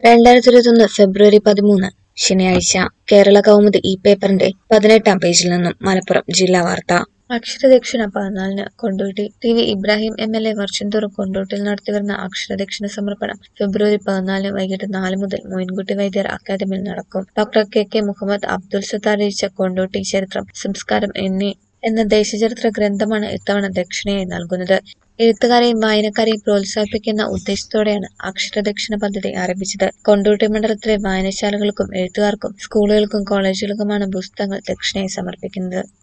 രണ്ടായിരത്തി ഇരുപത്തൊന്ന് ഫെബ്രുവരി പതിമൂന്ന് ശനിയാഴ്ച കേരള കൗമുദി ഈ പേപ്പറിന്റെ പതിനെട്ടാം പേജിൽ നിന്നും മലപ്പുറം ജില്ലാ വാർത്ത അക്ഷരദക്ഷിണ പതിനാലിന് Kondotty T V Ibrahim M L A വർഷം തോറും കൊണ്ടോട്ടിയിൽ നടത്തിവരുന്ന അക്ഷരദക്ഷിണ സമർപ്പണം ഫെബ്രുവരി പതിനാലിന് വൈകിട്ട് നാല് മുതൽ മോയിൻകുട്ടി വൈദ്യർ അക്കാദമിയിൽ നടക്കും doctor K K Muhammad Abdul Sathar രചിച്ച കൊണ്ടോട്ടി ചരിത്രം സംസ്കാരം എന്നീ എന്ന ദേശചരിത്ര ഗ്രന്ഥമാണ് ഇത്തവണ ദക്ഷിണയായി നൽകുന്നത് എഴുത്തുകാരെയും വായനക്കാരെയും പ്രോത്സാഹിപ്പിക്കുന്ന ഉദ്ദേശത്തോടെയാണ് അക്ഷരദക്ഷിണ പദ്ധതി ആരംഭിച്ചത് കൊണ്ടോട്ടി മണ്ഡലത്തിലെ വായനശാലകൾക്കും എഴുത്തുകാർക്കും സ്കൂളുകൾക്കും കോളേജുകൾക്കുമാണ് പുസ്തകങ്ങൾ ദക്ഷിണയായി സമർപ്പിക്കുന്നത്